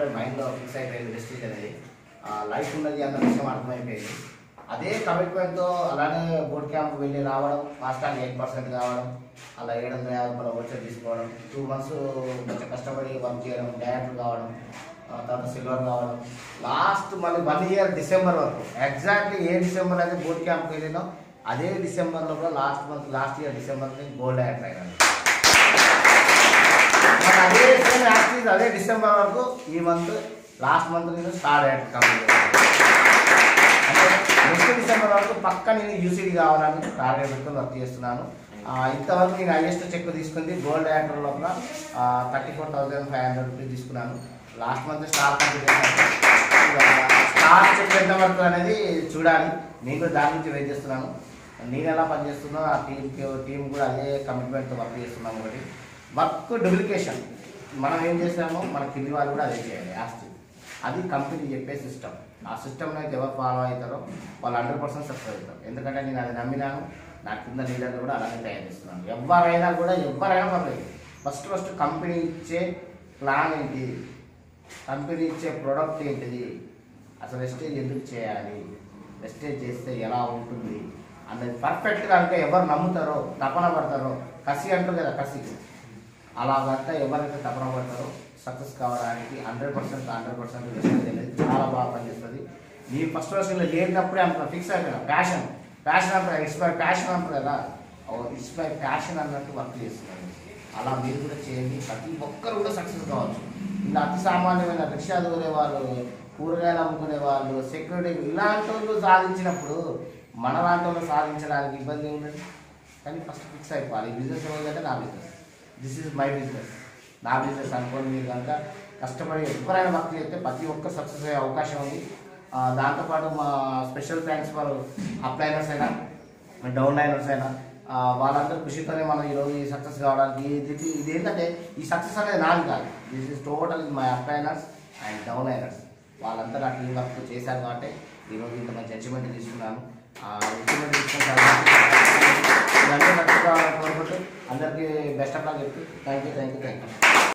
అప్పుడే మైండ్లో ఫిక్స్ అయిపోయింది డిస్ట్రిక్ట్ అనేది లైఫ్ ఉన్నది అన్న విషయం అర్థమైపోయింది అదే కమిట్మెంట్తో అలానే బోర్డ్ క్యాంప్ వెళ్ళి రావడం మాస్టర్ ఎయిట్ పర్సెంట్ కావడం అలా ఏడు వందల యాభై రూపాయల వచ్చి తీసుకోవడం టూ మంత్స్ కొంచెం కష్టపడి వర్క్ చేయడం డైరెక్టర్ కావడం ఆ తర్వాత సిల్వర్ కావడం లాస్ట్ మళ్ళీ వన్ ఇయర్ డిసెంబర్ వరకు ఎగ్జాక్ట్లీ ఏ డిసెంబర్ అయితే బోర్డ్ క్యాంప్కి వెళ్ళినో అదే డిసెంబర్లో కూడా last month last year December gold director అయినాను మరి అదే సేమ్ యాక్టివ్ అదే డిసెంబర్ వరకు ఈ మంత్ లాస్ట్ మంత్ నేను స్టార్ డైరెక్టర్ కంప్లీట్ అంటే నెక్స్ట్ డిసెంబర్ వరకు పక్క నేను యూసీడీ కావాలని టార్గెట్ పెట్టుకొని వర్క్ చేస్తున్నాను ఆ, ఇంతవరకు నేను హైయెస్ట్ చెక్ తీసుకుంది గోల్డ్ డైరెక్టర్ లోపల thirty four thousand five hundred rupees తీసుకున్నాను లాస్ట్ మంత్ స్టార్ కంప్లీట్ చేశాను ఇక స్టార్ చెక్ ఎంత వరకు అనేది చూడాలి నేను కూడా దాని నుంచి వెయిట్ చేస్తున్నాను నేను ఎలా పనిచేస్తున్నా ఆ టీంకి టీం కూడా అదే కమిట్మెంట్తో వర్క్ చేస్తున్నాం ఒకటి వర్క్ డూప్లికేషన్ మనం ఏం చేసామో మన కింది వాళ్ళు కూడా అదే చేయాలి ఆస్తి అది కంపెనీ చెప్పే సిస్టమ్ ఆ సిస్టమ్లో అయితే ఎవరు ఫాలో అవుతారో వాళ్ళు హండ్రెడ్ పర్సెంట్ సక్సెస్ అవుతారు ఎందుకంటే నేను అది నమ్మినాను నా కింద లీడర్లు కూడా అలాగే తయారు చేస్తున్నాను ఎవరైనా కూడా ఎవరైనా పర్లేదు ఫస్ట్ ఫస్ట్ కంపెనీ ఇచ్చే ప్లాన్ ఏంటి కంపెనీ ఇచ్చే ప్రోడక్ట్ ఏంటిది అసలు వెస్టేజ్ ఎందుకు చేయాలి వెస్టేజ్ చేస్తే ఎలా ఉంటుంది అన్నది పర్ఫెక్ట్గా అంటే ఎవరు నమ్ముతారో తపన పడతారో కసి అంటారు కదా కసి అలా కనుక ఎవరైతే తపన పడతారో సక్సెస్ కావడానికి hundred percent hundred percent wastage అనేది చాలా బాగా పనిచేస్తుంది నీ ఫస్ట్ వర్షన్లో చేరినప్పుడే అంత ఫిక్స్ అయిపోయినా ప్యాషన్ ప్యాషన్ అంటారు ఇట్స్ మై ప్యాషన్ అంటారు కదా ఇట్స్ మై ప్యాషన్ అన్నట్టు వర్క్ చేస్తున్నాను అలా మీరు కూడా చేయండి ప్రతి ఒక్కరు కూడా సక్సెస్ కావచ్చు ఇలా అతి సామాన్యమైన రిక్షా దూరే వాళ్ళు కూరగాయలు అమ్ముకునే వాళ్ళు సెక్యూరిటీ ఇలాంటి వాళ్ళు సాధించినప్పుడు మన లాంటి వాళ్ళు సాధించడానికి ఇబ్బంది ఏముందండి కానీ ఫస్ట్ ఫిక్స్ అయిపోవాలి ఈ బిజినెస్ ఏమైందంటే నా business this is my business నా బిజినెస్ అనుకోని మీరు కనుక కష్టపడి ఎవరైనా వర్క్ చేస్తే ప్రతి ఒక్క సక్సెస్ అయ్యే అవకాశం ఉంది ఆ, దాంతోపాటు మా స్పెషల్ థ్యాంక్స్ ఫర్ అప్లైనర్స్ అయినా డౌన్ లైనర్స్ అయినా ఆ, వాళ్ళందరూ కృషితోనే మనం ఈరోజు ఈ సక్సెస్ కావడానికి ఇది ఇది ఏంటంటే ఈ సక్సెస్ అనేది నాది కాదు this is total my upliners and down liners వాళ్ళందరూ ఆ టీం వర్క్ చేశారు కాబట్టి ఈరోజు ఇంత మంచి అచీవ్మెంట్ తీసుకున్నాను ఆ అచీవ్మెంట్ తీసుకున్న ఇవన్నీ నచ్చుకోవాలని కోరుకుంటూ అందరికీ బెస్ట్ ఆఫ్ లక్ చెప్తూ thank you thank you thank you